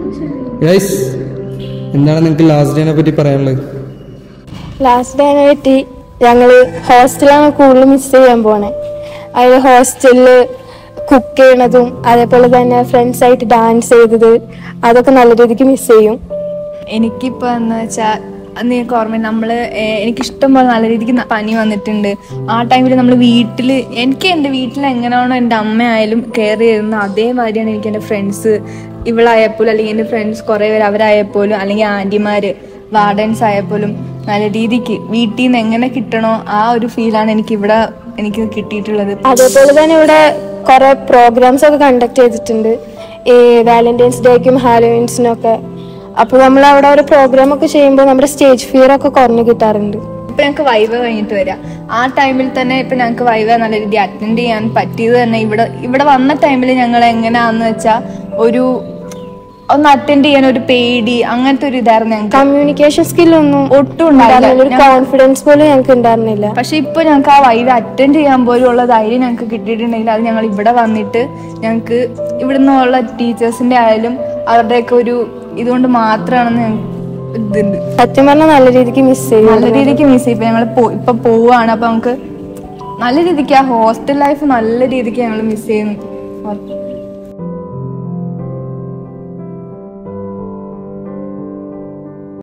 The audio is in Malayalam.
ഗൈസ് എന്താണ് നിങ്ങൾക്ക് ലാസ്റ്റ് ഡേനെ പറ്റി പറയാനുള്ളത് ലാസ്റ്റ് ഡേനെ പറ്റി ഞങ്ങൾ ഹോസ്റ്റലാണ് കൂടുതൽ മിസ് ചെയ്യാൻ പോണേ അതിൽ ഹോസ്റ്റലിൽ കുക്ക് ചെയ്യണതും അതേപോലെ തന്നെ ഫ്രണ്ട്സ് ആയിട്ട് ഡാൻസ് ചെയ്തത് അതൊക്കെ നല്ല രീതിക്ക് മിസ് ചെയ്യും എനിക്കിപ്പോൾ എന്ന് വെച്ചാൽ നിങ്ങൾക്ക് ഓർമ്മ നമ്മൾ എനിക്കിഷ്ടം പോലെ നല്ല രീതിക്ക് ന- പനി വന്നിട്ടുണ്ട് ആ ടൈമിൽ നമ്മൾ വീട്ടിൽ എനിക്ക് എൻ്റെ വീട്ടിൽ എങ്ങനെയാണോ എൻ്റെ അമ്മയായാലും കെയർ ചെയ്യുന്ന അതേമാതിരിയാണ് എനിക്ക് എൻ്റെ ഫ്രണ്ട്സ് ഇവളായപ്പോലും അല്ലെങ്കിൽ എൻ്റെ ഫ്രണ്ട്സ് കുറേ പേര് അവരായപ്പോലും അല്ലെങ്കിൽ ആൻറ്റിമാർ വാർഡൻസ് ആയപ്പോലും നല്ല രീതിക്ക് വീട്ടിൽ നിന്ന് എങ്ങനെ കിട്ടണോ ആ ഒരു ഫീലാണ് എനിക്ക് ഇവിടെ എനിക്ക് കിട്ടിയിട്ടുള്ളത് അതേപോലെ തന്നെ ഇവിടെ കുറെ പ്രോഗ്രാംസ് ഒക്കെ കണ്ടക്ട് ചെയ്തിട്ടുണ്ട് ഈ വാലന്റൈൻസ് ഡേക്കും ഹാലോവിൻസിനും ഒക്കെ അപ്പോൾ നമ്മൾ അവിടെ ഒരു പ്രോഗ്രാം ഒക്കെ ചെയ്യുമ്പോൾ നമ്മുടെ സ്റ്റേജ് ഫിയർ ഒക്കെ കുറഞ്ഞു കിട്ടാറുണ്ട് ഇപ്പൊ ഞങ്ങൾക്ക് വൈവ കഴിഞ്ഞിട്ട് വരാം ആ ടൈമിൽ തന്നെ ഇപ്പൊ ഞങ്ങൾക്ക് വൈവ നല്ല രീതിയിൽ അറ്റൻഡ് ചെയ്യാൻ പറ്റിയത് തന്നെ ഇവിടെ ഇവിടെ വന്ന ടൈമിൽ ഞങ്ങൾ എങ്ങനെയാന്ന് വെച്ചാൽ ഒരു ഒന്ന് അറ്റൻഡ് ചെയ്യാൻ ഒരു പേടി അങ്ങനത്തെ ഒരു ഇതായിരുന്നു ഞങ്ങൾക്ക് കമ്മ്യൂണിക്കേഷൻ സ്കില്ലൊന്നും ഒട്ടും ഉണ്ടായില്ല ഒരു കോൺഫിഡൻസ് പോലും ഞങ്ങൾക്ക് ഉണ്ടായിരുന്നില്ല പക്ഷെ ഇപ്പൊ ഞങ്ങൾക്ക് ആ വൈവ അറ്റൻഡ് ചെയ്യാൻ പോലും ഉള്ള ധൈര്യം ഞങ്ങൾക്ക് കിട്ടിയിട്ടുണ്ടെങ്കിൽ അത് ഞങ്ങൾ ഇവിടെ വന്നിട്ട് ഞങ്ങൾക്ക് ഇവിടുന്ന് ഉള്ള ടീച്ചേഴ്സിന്റെ ആയാലും അവരുടെയൊക്കെ ഒരു ഇതുകൊണ്ട് മാത്രമാണെന്ന് ഞങ്ങൾക്ക് ഇതുണ്ട് സത്യം പറഞ്ഞാൽ നല്ല രീതിക്ക് മിസ് ചെയ്യും നല്ല രീതിക്ക് മിസ് ചെയ്യും ഇപ്പൊ ഞങ്ങൾ ഇപ്പൊ പോവാണ് അപ്പൊ നമുക്ക് നല്ല രീതിക്ക് ആ ഹോസ്റ്റൽ ലൈഫ് നല്ല രീതിക്ക് ഞങ്ങൾ മിസ് ചെയ്യുന്നു